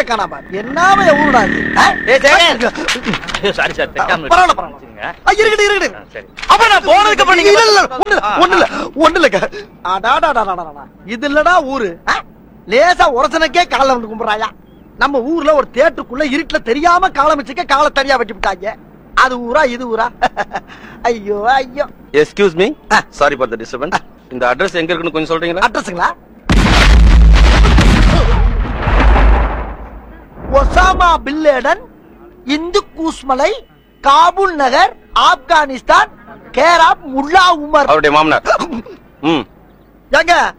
காணாம என்னாம ஊருடா இது ஆ? ஏய், சேகர். சாரி சார் தெரியாம பரவாயில்ல பரவாயில்ல வச்சுருங்க. ஆ, இருக்கட்டும் இருக்கட்டும் ஆ, சரி அப்ப நான் போனதுக்கு அப்புறம் நீங்க இல்ல, இல்ல, ஒண்ணு இல்ல, ஆ, ஒண்ணு இல்ல, ஒண்ணு இல்லைங்க. அடாடாடாடாடாடா. இது இல்லடா ஊரு ஆ? லேசா உரசனுக்கே காலை வந்து கும்பிடுறாயா நம்ம ஊர்ல ஒரு தேட்டருக்குள்ள இருட்டுல தெரியாம காலம் வச்சுக்க காலை தனியா வெட்டி விட்டாங்க அது ஊரா இது ஊரா ஐயோ ஐயோ எஸ்கியூஸ் மீ ஆ. சாரி ஃபார் த டிஸ்டர்பன்ஸ் இந்த அட்ரஸ் எங்க இருக்குன்னு கொஞ்சம் சொல்றீங்களா அட்ரஸுங்களா ஒசாமா பில்லேடன் இந்து கூஸ்மலை காபூல் நகர் ஆப்கானிஸ்தான் கேராப் முல்லா உமர் அவருடைய மாமனார் ம் ஏங்க